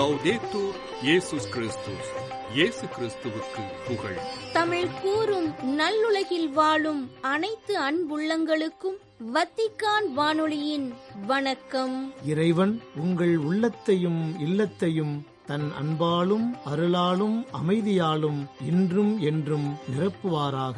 லவ்தேத்தூர் இயேசுஸ் கிறிஸ்துஸ் இயேசு கிறிஸ்துவுக்கு புகழ் தமிழ் கூறும் நல்லுலகில் வாழும் அனைத்து அன்புள்ளங்களுக்கும் வத்திக்கான் வானொலியின் வணக்கம் இறைவன் உங்கள் உள்ளத்தையும் இல்லத்தையும் தன் அன்பாலும் அருளாலும் அமைதியாலும் இன்றும் என்றும் நிரப்புவாராக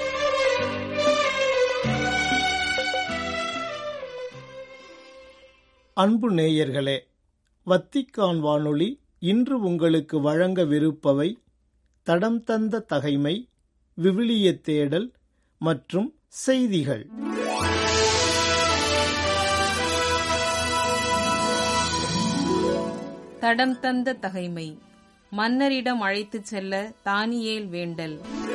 அன்பு நேயர்களே வத்திக்கான் வானொலி இன்று உங்களுக்கு வழங்கவிருப்பவை தடம் தந்த தகைமை விவிலிய தேடல் மற்றும் செய்திகள் தடம் தந்த தகைமை மன்னரிடம் அழைத்துச் செல்ல தானியேல் வேண்டல்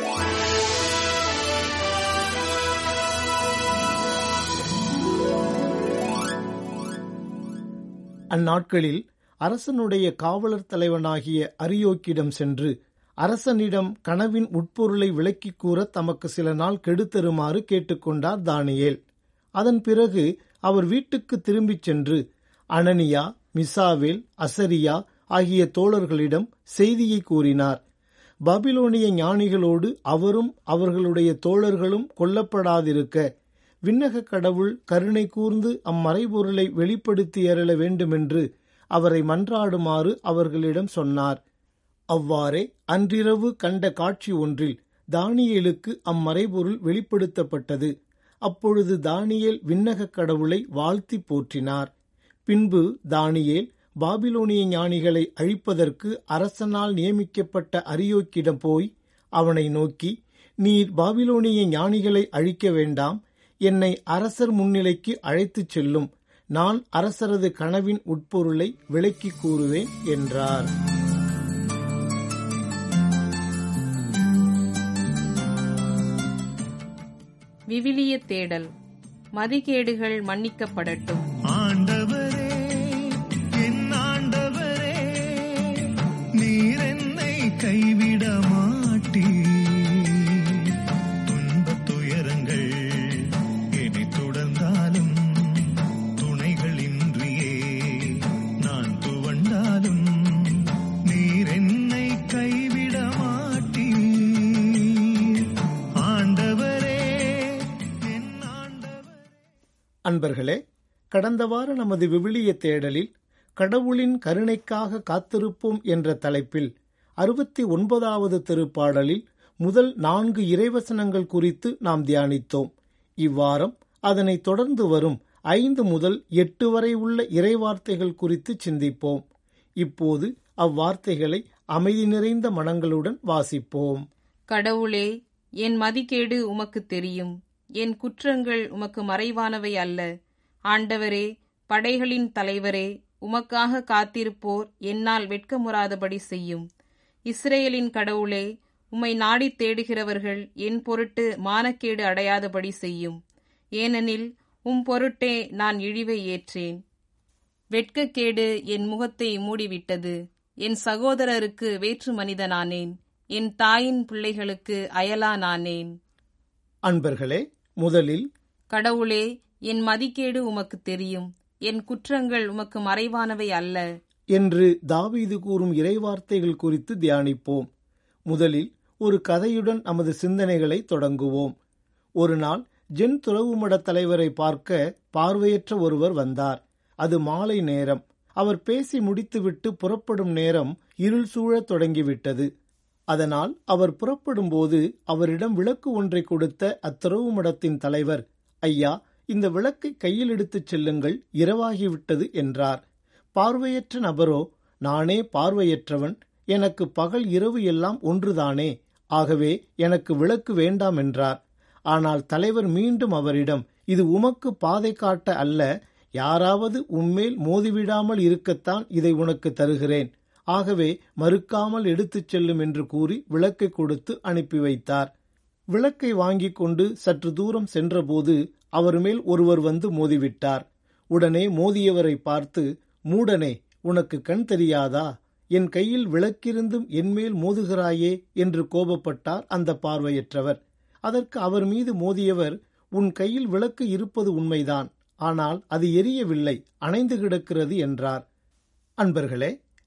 அந்நாட்களில் அரசனுடைய காவலர் தலைவனாகிய அரியோக்கிடம் சென்று அரசனிடம் கனவின் உட்பொருளை விளக்கிக் கூற தமக்கு சில நாள் கெடுத்தருமாறு கேட்டுக்கொண்டார் தானியேல் அதன் பிறகு அவர் வீட்டுக்கு திரும்பிச் சென்று அனனியா மிசாவேல் அசரியா ஆகிய தோழர்களிடம் செய்தியை கூறினார் பாபிலோனிய ஞானிகளோடு அவரும் அவர்களுடைய தோழர்களும் கொல்லப்படாதிருக்க விண்ணக கடவுள் கருணை கூர்ந்து அம்மறைபொருளை வெளிப்படுத்தி அருள வேண்டுமென்று அவரை மன்றாடுமாறு அவர்களிடம் சொன்னார் அவ்வாறே அன்றிரவு கண்ட காட்சி ஒன்றில் தானியேலுக்கு அம்மறைபொருள் வெளிப்படுத்தப்பட்டது அப்பொழுது தானியேல் விண்ணக கடவுளை வாழ்த்தி போற்றினார் பின்பு தானியேல் பாபிலோனிய ஞானிகளை அழிப்பதற்கு அரசனால் நியமிக்கப்பட்ட அரியோக்கிடம் போய் அவனை நோக்கி நீர் பாபிலோனிய ஞானிகளை அழிக்க வேண்டாம் என்னை அரசர் முன்னிலைக்கு அழைத்துச் செல்லும் நான் அரசரது கனவின் உட்பொருளை விளக்கிக் கூறுவேன் என்றார் விவிலிய தேடல் மதிகேடுகள் மன்னிக்கப்படட்டும் ஆண்டவரே என் ஆண்டவரே நீர் என்னை கைவிட மாட்டீர் துன்பத் துயரங்கள் என்னை தொடர்ந்தாலும் துணைகளின்றியே நான் துவண்டாலும் நீர் என்னை கைவிட மாட்டீர் ஆண்டவரே என் ஆண்டவர் அன்பர்களே கடந்த வார நமது விவிலிய தேடலில் கடவுளின் கருணைக்காக காத்திருப்போம் என்ற தலைப்பில் அறுபத்தி ஒன்பதாவது திருப்பாடலில் முதல் நான்கு இறைவசனங்கள் குறித்து நாம் தியானித்தோம் இவ்வாரம் அதனைத் தொடர்ந்து வரும் ஐந்து முதல் எட்டு வரை உள்ள இறைவார்த்தைகள் குறித்து சிந்திப்போம் இப்போது அவ்வார்த்தைகளை அமைதி நிறைந்த மனங்களுடன் வாசிப்போம் கடவுளே என் மதிகேடு உமக்கு தெரியும் என் குற்றங்கள் உமக்கு மறைவானவை அல்ல ஆண்டவரே படைகளின் தலைவரே உமக்காக காத்திருப்போர் என்னால் வெட்கமுறாதபடி செய்யும் இஸ்ரேலின் கடவுளே உம்மை நாடித் தேடுகிறவர்கள் என் பொருட்டு மானக்கேடு அடையாதபடி செய்யும் ஏனெனில் உம் பொருட்டே நான் இழிவை ஏற்றேன் வெட்கக்கேடு என் முகத்தை மூடிவிட்டது என் சகோதரருக்கு வேற்று மனிதனானேன் என் தாயின் பிள்ளைகளுக்கு அயலானானேன் அன்பர்களே முதலில் கடவுளே என் மதிக்கேடு உமக்கு தெரியும் என் குற்றங்கள் உமக்கு மறைவானவை அல்ல என்று தாவீது கூறும் இறைவார்த்தைகள் குறித்து தியானிப்போம் முதலில் ஒரு கதையுடன் நமது சிந்தனைகளை தொடங்குவோம் ஒரு நாள் ஜென் துறவுமட தலைவரை பார்க்க பார்வையற்ற ஒருவர் வந்தார் அது மாலை நேரம் அவர் பேசி முடித்துவிட்டு புறப்படும் நேரம் இருள் சூழத் தொடங்கிவிட்டது அதனால் அவர் புறப்படும்போது அவரிடம் விளக்கு ஒன்றை கொடுத்த அத்துறவு மடத்தின் தலைவர் ஐயா இந்த விளக்கை கையில் எடுத்துச் செல்லுங்கள் இரவாகிவிட்டது என்றார் பார்வையற்ற நபரோ நானே பார்வையற்றவன் எனக்கு பகல் இரவு எல்லாம் ஒன்றுதானே ஆகவே எனக்கு விளக்கு வேண்டாம் என்றார் ஆனால் தலைவர் மீண்டும் அவரிடம் இது உமக்கு பாதை காட்ட அல்ல யாராவது உம்மேல் மோதிவிடாமல் இருக்கத்தான் இதை உனக்கு தருகிறேன் ஆகவே மறுக்காமல் எடுத்துச் செல்லும் என்று கூறி விளக்கை கொடுத்து அனுப்பி வைத்தார் விளக்கை வாங்கிக் கொண்டு சற்று தூரம் சென்றபோது அவர் மேல் ஒருவர் வந்து மோதிவிட்டார் உடனே மோதியவரை பார்த்து மூடனே உனக்கு கண் தெரியாதா என் கையில் விளக்கிருந்தும் என்மேல் மோதுகிறாயே என்று கோபப்பட்டார் அந்த பார்வையற்றவர் அதற்கு அவர் மீது மோதியவர் உன் கையில் விளக்கு இருப்பது உண்மைதான் ஆனால் அது எரியவில்லை அணைந்து கிடக்கிறது என்றார் அன்பர்களே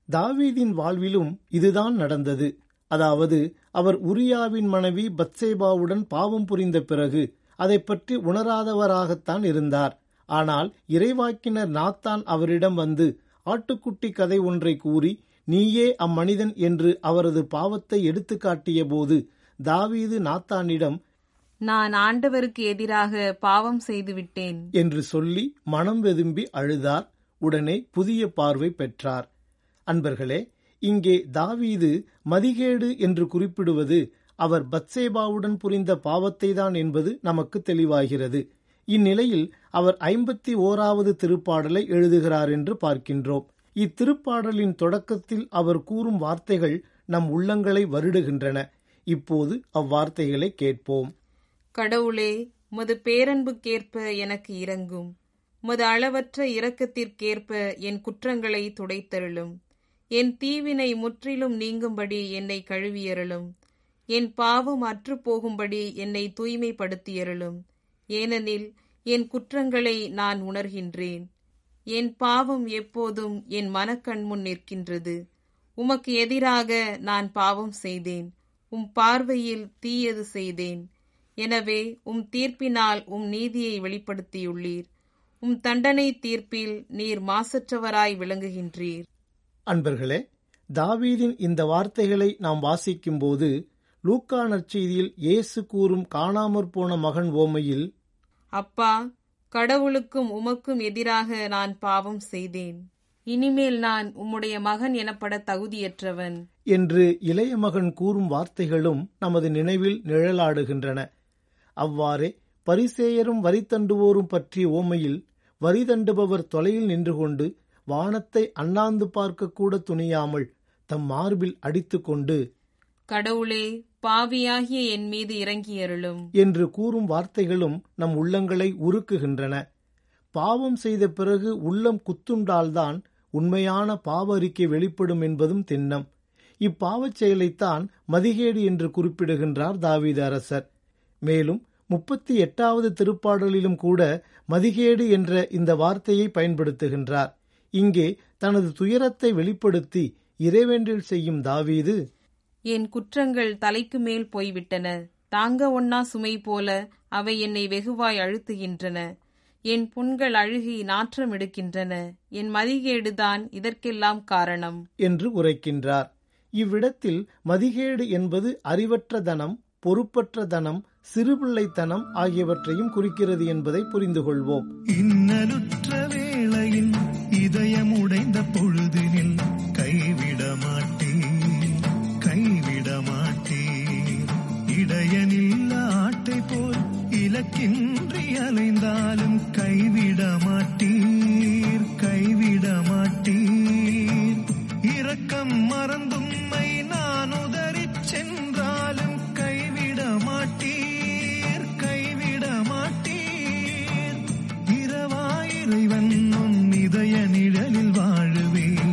தாவீதின் வாழ்விலும் இதுதான் நடந்தது அதாவது அவர் உரியாவின் மனைவி பத்சேபாவுடன் பாவம் புரிந்த பிறகு அதை பற்றி உணராதவராகத்தான் இருந்தார் ஆனால் இறைவாக்கினர் நாத்தான் அவரிடம் வந்து ஆட்டுக்குட்டி கதை ஒன்றை கூறி நீயே அம்மனிதன் என்று அவரது பாவத்தை எடுத்துக்காட்டிய போது தாவீது நாத்தானிடம் நான் ஆண்டவருக்கு எதிராக பாவம் செய்துவிட்டேன் என்று சொல்லி மனம் வெதும்பி அழுதார் உடனே புதிய பார்வை பெற்றார் அன்பர்களே இங்கே தாவீது மதிகேடு என்று குறிப்பிடுவது அவர் பத்சேபாவுடன் புரிந்த பாவத்தை தான் என்பது நமக்கு தெளிவாகிறது இந்நிலையில் அவர் ஐம்பத்தி ஓராவது திருப்பாடலை எழுதுகிறார் என்று பார்க்கின்றோம் இத்திருப்பாடலின் தொடக்கத்தில் அவர் கூறும் வார்த்தைகள் நம் உள்ளங்களை வருடுகின்றன இப்போது அவ்வார்த்தைகளை கேட்போம் கடவுளே உமது பேரன்புக்கேற்ப எனக்கு இரங்கும் உமது அளவற்ற இரக்கத்திற்கேற்ப என் குற்றங்களை துடைத்தருளும் என் தீவினை முற்றிலும் நீங்கும்படி என்னை கழுவியருளும் என் பாவம் அற்றுப் போகும்படி என்னை தூய்மைப்படுத்தியருளும் ஏனெனில் என் குற்றங்களை நான் உணர்கின்றேன் என் பாவம் எப்போதும் என் மனக்கண்முன் நிற்கின்றது உமக்கு எதிராக நான் பாவம் செய்தேன் உம் பார்வையில் தீயது செய்தேன் எனவே உம் தீர்ப்பினால் உம் நீதியை வெளிப்படுத்தியுள்ளீர் உம் தண்டனை தீர்ப்பில் நீர் மாசற்றவராய் விளங்குகின்றீர் அன்பர்களே தாவீதின் இந்த வார்த்தைகளை நாம் வாசிக்கும்போது லூக்கா நற்செய்தியில் இயேசு கூறும் காணாமற் போன மகன் ஓமையில் அப்பா கடவுளுக்கும் உமக்கும் எதிராக நான் பாவம் செய்தேன் இனிமேல் நான் உம்முடைய மகன் எனப்பட தகுதியற்றவன் என்று இளைய மகன் கூறும் வார்த்தைகளும் நமது நினைவில் நிழலாடுகின்றன அவ்வாறே பரிசேயரும் வரி தண்டுவோரும் பற்றிய ஓமையில் வரி தண்டுபவர் தொலையில் நின்று கொண்டு வானத்தை அண்ணாந்து பார்க்க கூட துணியாமல் தம் மார்பில் அடித்துக்கொண்டு கடவுளே பாவியாகிய என் மீது இறங்கியருளும் என்று கூறும் வார்த்தைகளும் நம் உள்ளங்களை உருக்குகின்றன பாவம் செய்த பிறகு உள்ளம் குத்துண்டால்தான் உண்மையான பாவ அறிக்கை வெளிப்படும் என்பதும் திண்ணம் இப்பாவச் செயலைத்தான் மதிகேடு என்று குறிப்பிடுகின்றார் தாவீது அரசர் மேலும் முப்பத்தி எட்டாவது திருப்பாடலிலும் கூட மதிகேடு என்ற இந்த வார்த்தையை பயன்படுத்துகின்றார் இங்கே தனது துயரத்தை வெளிப்படுத்தி இறைவேண்டில் செய்யும் தாவீது என் குற்றங்கள் தலைக்கு மேல் போய்விட்டன தாங்க ஒண்ணா சுமை போல அவை என்னை வெகுவாய் அழுத்துகின்றன என் புண்கள் அழுகி நாற்றம் எடுக்கின்றன என் மதிகேடுதான் இதற்கெல்லாம் காரணம் என்று உரைக்கின்றார் இவ்விடத்தில் மதிகேடு என்பது அறிவற்ற தனம் பொறுப்பற்ற தனம் சிறுபிள்ளைத்தனம் ஆகியவற்றையும் குறிக்கிறது என்பதை புரிந்து கொள்வோம் இன்னலுற்ற வேளையில் இதயம் உடைந்த பொழுதினில் கைவிட மாட்டீர் கைவிட மாட்டீர் இடையனில் ஆட்டை போல் இலக்கின்றி அலைந்தாலும் கைவிட மாட்டீர் கைவிட மாட்டீர் இரக்கம் மறந்தும்மை நான் உதறிச் சென்றாலும் கைவிட மாட்டீர் கைவிட மாட்டீர் இரவாயிரைவன் உன் இதய நிழலில் வாழுவேன்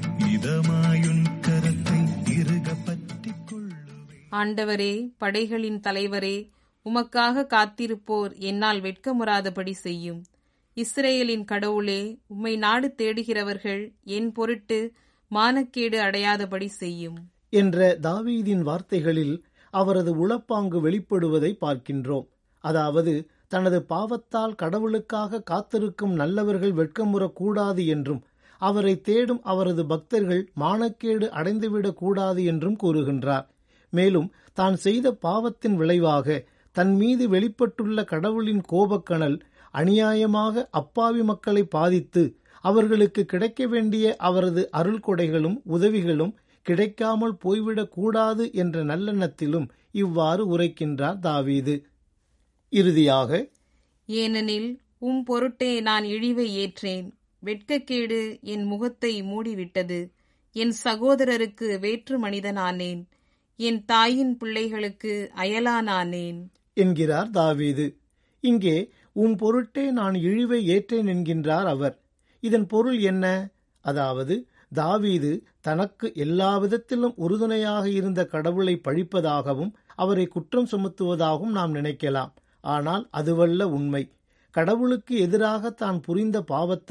இதமாயுன் கரத்தை இருக பற்றிக் கொள்ளுவேன் ஆண்டவரே படைகளின் தலைவரே உமக்காக காத்திருப்போர் என்னால் வெட்கமுறாதபடி செய்யும் இஸ்ரேலின் கடவுளே உம்மை நாடு தேடுகிறவர்கள் என் பொருட்டு மானக்கேடு அடையாதபடி செய்யும் என்ற தாவீதின் வார்த்தைகளில் அவரது உளப்பாங்கு வெளிப்படுவதை பார்க்கின்றோம் அதாவது தனது பாவத்தால் கடவுளுக்காக காத்திருக்கும் நல்லவர்கள் வெட்கமுறக்கூடாது என்றும் அவரை தேடும் அவரது பக்தர்கள் மானக்கேடு அடைந்துவிடக் கூடாது என்றும் கூறுகின்றார் மேலும் தான் செய்த பாவத்தின் விளைவாக தன் மீது வெளிப்பட்டுள்ள கடவுளின் கோபக்கணல் அநியாயமாக அப்பாவி மக்களை பாதித்து அவர்களுக்கு கிடைக்க வேண்டிய அவரது அருள் கொடைகளும் உதவிகளும் கிடைக்காமல் போய்விடக் கூடாது என்ற நல்லெண்ணத்திலும் இவ்வாறு உரைக்கின்றார் தாவீது இறுதியாக ஏனெனில் உம் பொருட்டே நான் இழிவை ஏற்றேன் வெட்கக்கேடு என் முகத்தை மூடிவிட்டது என் சகோதரருக்கு வேற்று மனிதனானேன் என் தாயின் பிள்ளைகளுக்கு அயலானானேன் என்கிறார் தாவீது இங்கே உம் பொருட்டே நான் இழிவை ஏற்றேன் என்கின்றார் அவர் இதன் பொருள் என்ன அதாவது தாவீது தனக்கு எல்லா விதத்திலும் உறுதுணையாக இருந்த கடவுளை பழிப்பதாகவும் அவரை குற்றம் சுமத்துவதாகவும் நாம் நினைக்கலாம் ஆனால் அதுவல்ல உண்மை கடவுளுக்கு எதிராக தான் புரிந்த பாவத்தால்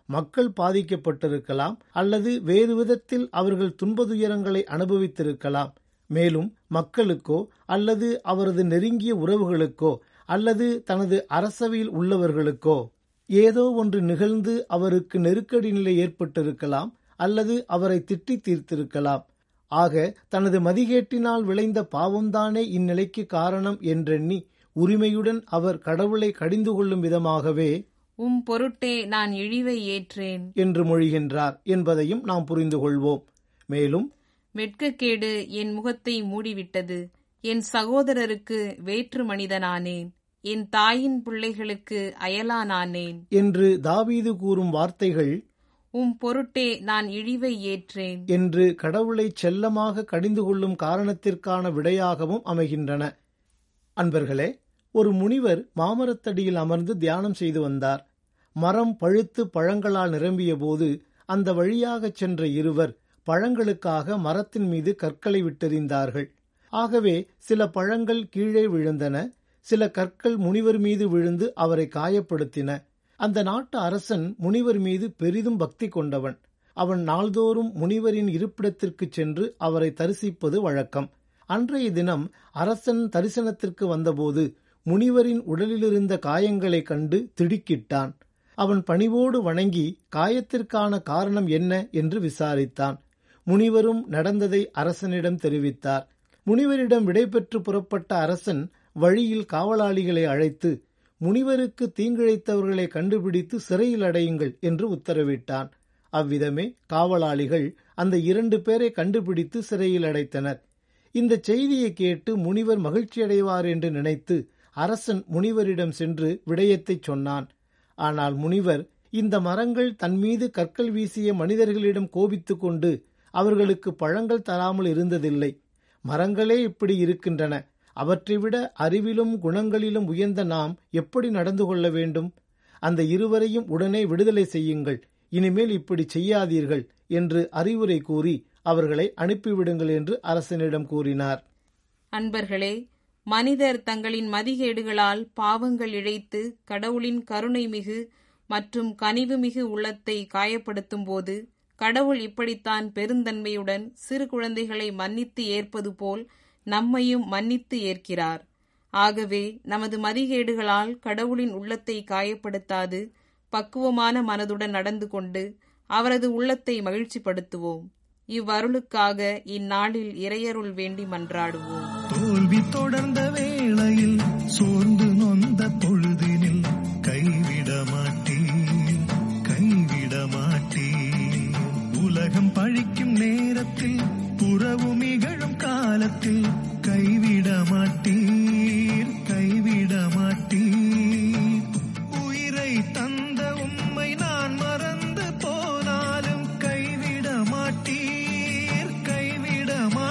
மக்கள் பாதிக்கப்பட்டிருக்கலாம் அல்லது வேறு விதத்தில் அவர்கள் துன்பதுயரங்களை அனுபவித்திருக்கலாம் மேலும் மக்களுக்கோ அல்லது அவரது நெருங்கிய உறவுகளுக்கோ அல்லது தனது அரசவையில் உள்ளவர்களுக்கோ ஏதோ ஒன்று நிகழ்ந்து அவருக்கு நெருக்கடி நிலை ஏற்பட்டிருக்கலாம் அல்லது அவரை திட்டி தீர்த்திருக்கலாம் ஆக தனது மதிகேட்டினால் விளைந்த பாவம்தானே இந்நிலைக்கு காரணம் என்றெண்ணி உரிமையுடன் அவர் கடவுளை கடிந்து கொள்ளும் விதமாகவே உம் பொருட்டே நான் இழிவை ஏற்றேன் என்று மொழிகின்றார் என்பதையும் நாம் புரிந்து கொள்வோம் மேலும் வெட்கக்கேடு என் முகத்தை மூடிவிட்டது என் சகோதரருக்கு வேற்று மனிதனானேன் என் தாயின் பிள்ளைகளுக்கு அயலானானேன் என்று தாவீது கூறும் வார்த்தைகள் உம் பொருட்டே நான் இழிவை ஏற்றேன் என்று கடவுளை செல்லமாக கடிந்து கொள்ளும் காரணத்திற்கான விடையாகவும் அமைகின்றன அன்பர்களே ஒரு முனிவர் மாமரத்தடியில் அமர்ந்து தியானம் செய்து வந்தார் மரம் பழுத்து பழங்களால் நிரம்பிய போது அந்த வழியாகச் சென்ற இருவர் பழங்களுக்காக மரத்தின் மீது கற்களை விட்டெறிந்தார்கள் ஆகவே சில பழங்கள் கீழே விழுந்தன சில கற்கள் முனிவர் மீது விழுந்து அவரை காயப்படுத்தின அந்த நாட்டு அரசன் முனிவர் மீது பெரிதும் பக்தி கொண்டவன் அவன் நாள்தோறும் முனிவரின் இருப்பிடத்திற்குச் சென்று அவரை தரிசிப்பது வழக்கம் அன்றைய தினம் அரசன் தரிசனத்திற்கு வந்தபோது முனிவரின் உடலிலிருந்த காயங்களைக் கண்டு திடுக்கிட்டான் அவன் பணிவோடு வணங்கி காயத்திற்கான காரணம் என்ன என்று விசாரித்தான் முனிவரும் நடந்ததை அரசனிடம் தெரிவித்தார் முனிவரிடம் விடைபெற்று புறப்பட்ட அரசன் வழியில் காவலாளிகளை அழைத்து முனிவருக்கு தீங்கிழைத்தவர்களை கண்டுபிடித்து சிறையில் அடையுங்கள் என்று உத்தரவிட்டான் அவ்விதமே காவலாளிகள் அந்த இரண்டு பேரை கண்டுபிடித்து சிறையில் அடைத்தனர் இந்த செய்தியை கேட்டு முனிவர் மகிழ்ச்சியடைவார் என்று நினைத்து அரசன் முனிவரிடம் சென்று விடயத்தைச் சொன்னான் ஆனால் முனிவர் இந்த மரங்கள் தன் மீது கற்கள் வீசிய மனிதர்களிடம் கோபித்துக் கொண்டு அவர்களுக்கு பழங்கள் தராமல் இருந்ததில்லை மரங்களே இப்படி இருக்கின்றன அவற்றை விட அறிவிலும் குணங்களிலும் உயர்ந்த நாம் எப்படி நடந்து கொள்ள வேண்டும் அந்த இருவரையும் உடனே விடுதலை செய்யுங்கள் இனிமேல் இப்படி செய்யாதீர்கள் என்று அறிவுரை கூறி அவர்களை அனுப்பிவிடுங்கள் என்று அரசனிடம் கூறினார் அன்பர்களே மனிதர் தங்களின் மதிகேடுகளால் பாவங்கள் இழைத்து கடவுளின் கருணை மிகு மற்றும் கனிவுமிகு உள்ளத்தை காயப்படுத்தும் போது கடவுள் இப்படித்தான் பெருந்தன்மையுடன் சிறு குழந்தைகளை மன்னித்து ஏற்பது போல் நம்மையும் மன்னித்து ஏற்கிறார் ஆகவே நமது மதிகேடுகளால் கடவுளின் உள்ளத்தை காயப்படுத்தாது பக்குவமான மனதுடன் நடந்து கொண்டு அவரது உள்ளத்தை மகிழ்ச்சிப்படுத்துவோம் இவ்வருளுக்காக இந்நாளில் இறையருள் வேண்டி மன்றாடுவோம் தோல்வி தொடர்ந்த வேளையில் சோர்ந்து நொந்த பொழுதினில் கைவிட மாட்டேன் கைவிட மாட்டேன் உலகம் பழிக்கும் நேரத்தில் புறவு மிகழும் காலத்தில் கைவிட மாட்டீர் கைவிட மாட்டீர் உயிரை தந்த உம்மை நான் மறந்து போனாலும் கைவிட மாட்டீர் கைவிட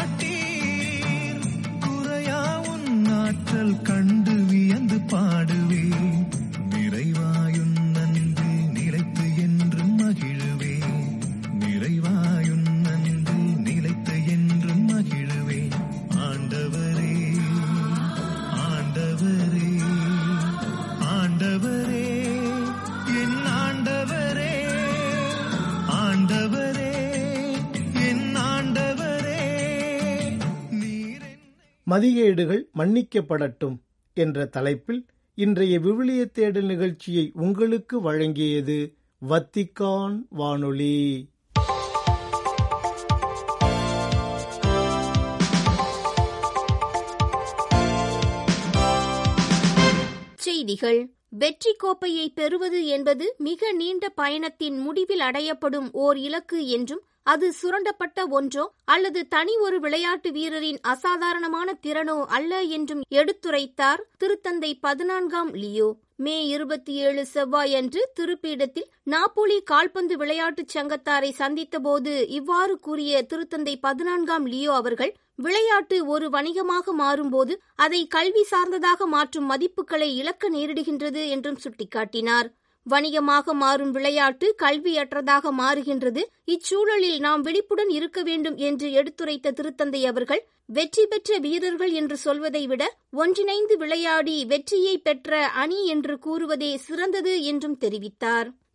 மாட்டீர் குறையா உன் ஆற்றல் கண்டு வியந்து பாடுவேன் நிறைவாயுன் நன்றி நிலைத்து என்றும் மகிழுவேன் நிறைவாயுன் நன்றி நிலைத்து என்றும் மகிழுவேன் ஆண்டவரே ஆண்டவரே ஆண்டவரே என் ஆண்டவரே ஆண்டவரே என் ஆண்டவரே நீர் மதிகேடுகள் மன்னிக்கப்படட்டும் என்ற தலைப்பில் இன்றைய விவிலிய தேடல் நிகழ்ச்சியை உங்களுக்கு வழங்கியது வத்திக்கான் வானொலி செய்திகள் வெற்றி கோப்பையை பெறுவது என்பது மிக நீண்ட பயணத்தின் முடிவில் அடையப்படும் ஓர் இலக்கு என்றும் அது சுரண்டப்பட்ட ஒன்றோ அல்லது தனி ஒரு விளையாட்டு வீரரின் அசாதாரணமான திறனோ அல்ல என்றும் எடுத்துரைத்தார் திருத்தந்தை பதினான்காம் லியோ மே இருபத்தி ஏழு செவ்வாயன்று திருப்பீடத்தில் நாப்போலி கால்பந்து விளையாட்டுச் சங்கத்தாரை சந்தித்தபோது இவ்வாறு கூறிய திருத்தந்தை பதினான்காம் லியோ அவர்கள் விளையாட்டு ஒரு வணிகமாக மாறும்போது அதை கல்வி சார்ந்ததாக மாற்றும் மதிப்புகளை இழக்க நேரிடுகின்றது என்றும் சுட்டிக்காட்டினார் வணிகமாக மாறும் விளையாட்டு கல்வியற்றதாக மாறுகின்றது இச்சூழலில் நாம் விழிப்புடன் இருக்க வேண்டும் என்று எடுத்துரைத்த திருத்தந்தை அவர்கள் வெற்றி பெற்ற வீரர்கள் என்று சொல்வதை விட ஒன்றிணைந்து விளையாடி வெற்றியை பெற்ற அணி என்று கூறுவதே சிறந்தது என்றும் தெரிவித்தார்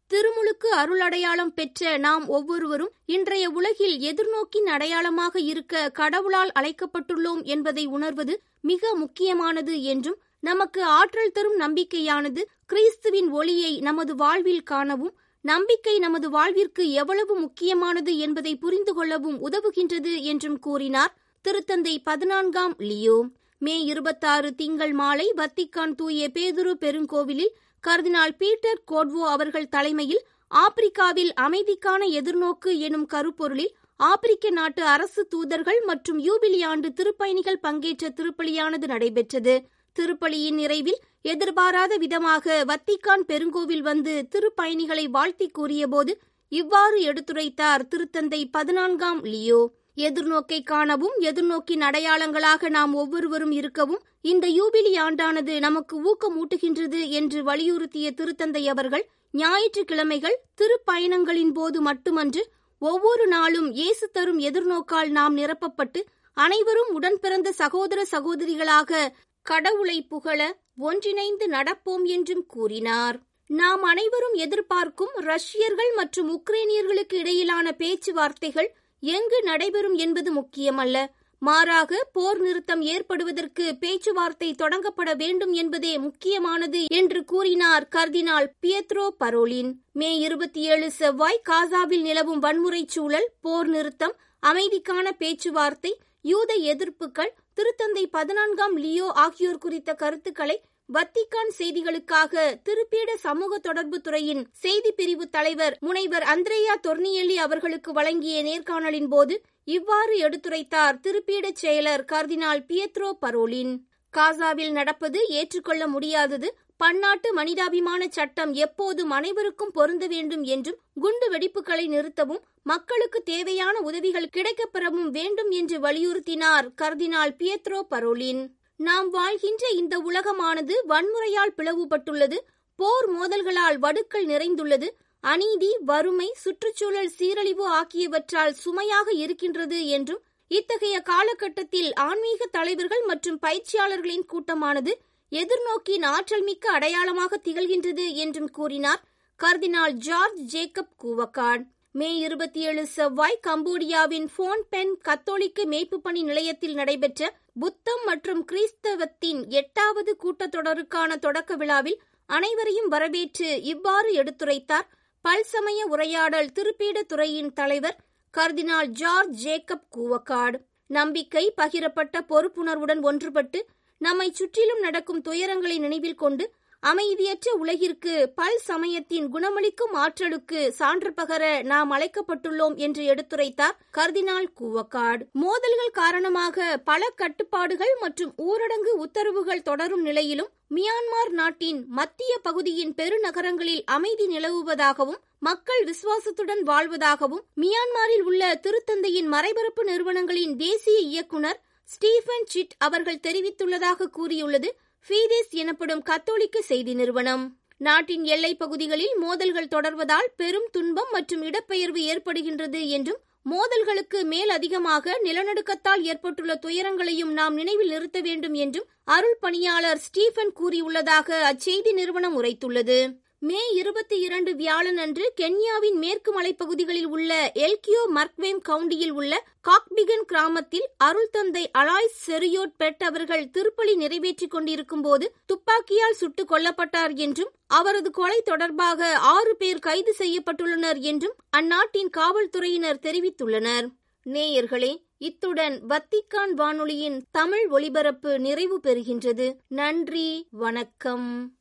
திருமுழுக்கு அருள் அடையாளம் பெற்ற நாம் ஒவ்வொருவரும் இன்றைய உலகில் எதிர்நோக்கின் அடையாளமாக இருக்க கடவுளால் அழைக்கப்பட்டுள்ளோம் என்பதை உணர்வது மிக முக்கியமானது என்றும் நமக்கு ஆற்றல் தரும் நம்பிக்கையானது கிறிஸ்துவின் ஒளியை நமது வாழ்வில் காணவும் நம்பிக்கை நமது வாழ்விற்கு எவ்வளவு முக்கியமானது என்பதை புரிந்து கொள்ளவும் உதவுகின்றது என்றும் கூறினார் திருத்தந்தை பதினான்காம் லியோ மே இருபத்தாறு திங்கள் மாலை வத்திக்கான் தூய பேதுரு பெருங்கோவிலில் கர்தினால் பீட்டர் கோட்வோ அவர்கள் தலைமையில் ஆப்பிரிக்காவில் அமைதிக்கான எதிர்நோக்கு எனும் கருப்பொருளில் ஆப்பிரிக்க நாட்டு அரசு தூதர்கள் மற்றும் யூபிலி ஆண்டு திருப்பயணிகள் பங்கேற்ற திருப்பலியானது நடைபெற்றது திருப்பலியின் நிறைவில் எதிர்பாராத விதமாக வத்திக்கான் பெருங்கோவில் வந்து திருப்பயணிகளை வாழ்த்தி கூறியபோது இவ்வாறு எடுத்துரைத்தார் திருத்தந்தை பதினான்காம் லியோ எதிர்நோக்கை காணவும் எதிர்நோக்கின் அடையாளங்களாக நாம் ஒவ்வொருவரும் இருக்கவும் இந்த யூபிலி ஆண்டானது நமக்கு ஊக்கமூட்டுகின்றது என்று வலியுறுத்திய திருத்தந்தை அவர்கள் ஞாயிற்றுக்கிழமைகள் திருப்பயணங்களின் போது மட்டுமன்று ஒவ்வொரு நாளும் இயேசு தரும் எதிர்நோக்கால் நாம் நிரப்பப்பட்டு அனைவரும் உடன் பிறந்த சகோதர சகோதரிகளாக கடவுளை புகழ ஒன்றிணைந்து நடப்போம் என்றும் கூறினார் நாம் அனைவரும் எதிர்பார்க்கும் ரஷ்யர்கள் மற்றும் உக்ரைனியர்களுக்கு இடையிலான பேச்சுவார்த்தைகள் எங்கு நடைபெறும் என்பது முக்கியமல்ல மாறாக போர் நிறுத்தம் ஏற்படுவதற்கு பேச்சுவார்த்தை தொடங்கப்பட வேண்டும் என்பதே முக்கியமானது என்று கூறினார் கர்தினால் பியத்ரோ பரோலின் மே இருபத்தி ஏழு செவ்வாய் காசாவில் நிலவும் வன்முறை சூழல் போர் நிறுத்தம் அமைதிக்கான பேச்சுவார்த்தை யூத எதிர்ப்புகள் திருத்தந்தை பதினான்காம் லியோ ஆகியோர் குறித்த கருத்துக்களை வத்திக்கான் செய்திகளுக்காக திருப்பீட சமூக தொடர்பு துறையின் செய்தி பிரிவு தலைவர் முனைவர் அந்திரேயா தொர்னியல்லி அவர்களுக்கு வழங்கிய நேர்காணலின் போது இவ்வாறு எடுத்துரைத்தார் திருப்பீடச் செயலர் கர்தினால் பியத்ரோ பரோலின் காசாவில் நடப்பது ஏற்றுக்கொள்ள முடியாதது பன்னாட்டு மனிதாபிமான சட்டம் எப்போதும் அனைவருக்கும் பொருந்த வேண்டும் என்றும் குண்டு வெடிப்புகளை நிறுத்தவும் மக்களுக்கு தேவையான உதவிகள் கிடைக்கப்பெறவும் வேண்டும் என்று வலியுறுத்தினார் கர்தினால் பியத்ரோ பரோலின் நாம் வாழ்கின்ற இந்த உலகமானது வன்முறையால் பிளவுபட்டுள்ளது போர் மோதல்களால் வடுக்கள் நிறைந்துள்ளது அநீதி வறுமை சுற்றுச்சூழல் சீரழிவு ஆகியவற்றால் சுமையாக இருக்கின்றது என்றும் இத்தகைய காலகட்டத்தில் ஆன்மீக தலைவர்கள் மற்றும் பயிற்சியாளர்களின் கூட்டமானது எதிர்நோக்கின் ஆற்றல் மிக்க அடையாளமாக திகழ்கின்றது என்றும் கூறினார் கர்தினால் ஜார்ஜ் ஜேக்கப் கூவக்காட் மே இருபத்தி ஏழு செவ்வாய் கம்போடியாவின் போன் பென் கத்தோலிக்க மேய்ப்பு பணி நிலையத்தில் நடைபெற்ற புத்தம் மற்றும் கிறிஸ்தவத்தின் எட்டாவது கூட்டத்தொடருக்கான தொடக்க விழாவில் அனைவரையும் வரவேற்று இவ்வாறு எடுத்துரைத்தார் பல்சமய உரையாடல் திருப்பீட துறையின் தலைவர் கர்தினால் ஜார்ஜ் ஜேக்கப் கூவக்காடு நம்பிக்கை பகிரப்பட்ட பொறுப்புணர்வுடன் ஒன்றுபட்டு நம்மை சுற்றிலும் நடக்கும் துயரங்களை நினைவில் கொண்டு அமைதியற்ற உலகிற்கு பல் சமயத்தின் குணமளிக்கும் ஆற்றலுக்கு சான்று பகர நாம் அழைக்கப்பட்டுள்ளோம் என்று எடுத்துரைத்தார் கர்தினால் கூவக்காடு மோதல்கள் காரணமாக பல கட்டுப்பாடுகள் மற்றும் ஊரடங்கு உத்தரவுகள் தொடரும் நிலையிலும் மியான்மார் நாட்டின் மத்திய பகுதியின் பெருநகரங்களில் அமைதி நிலவுவதாகவும் மக்கள் விசுவாசத்துடன் வாழ்வதாகவும் மியான்மாரில் உள்ள திருத்தந்தையின் மறைபரப்பு நிறுவனங்களின் தேசிய இயக்குனர் ஸ்டீஃபன் சிட் அவர்கள் தெரிவித்துள்ளதாக கூறியுள்ளது ஃபீதேஸ் எனப்படும் கத்தோலிக்க செய்தி நிறுவனம் நாட்டின் எல்லைப் பகுதிகளில் மோதல்கள் தொடர்வதால் பெரும் துன்பம் மற்றும் இடப்பெயர்வு ஏற்படுகின்றது என்றும் மோதல்களுக்கு மேல் அதிகமாக நிலநடுக்கத்தால் ஏற்பட்டுள்ள துயரங்களையும் நாம் நினைவில் நிறுத்த வேண்டும் என்றும் அருள் பணியாளர் ஸ்டீஃபன் கூறியுள்ளதாக அச்செய்தி நிறுவனம் உரைத்துள்ளது மே இருபத்தி இரண்டு வியாழன் அன்று கென்யாவின் மேற்கு மலைப்பகுதிகளில் உள்ள எல்கியோ மர்க்வேம் கவுண்டியில் உள்ள காக்பிகன் கிராமத்தில் அருள் தந்தை அலாய்ஸ் செரியோட் பெட் அவர்கள் திருப்பலி நிறைவேற்றிக் கொண்டிருக்கும் போது துப்பாக்கியால் சுட்டுக் கொல்லப்பட்டார் என்றும் அவரது கொலை தொடர்பாக ஆறு பேர் கைது செய்யப்பட்டுள்ளனர் என்றும் அந்நாட்டின் காவல்துறையினர் தெரிவித்துள்ளனர் நேயர்களே இத்துடன் வத்திக்கான் வானொலியின் தமிழ் ஒலிபரப்பு நிறைவு பெறுகின்றது நன்றி வணக்கம்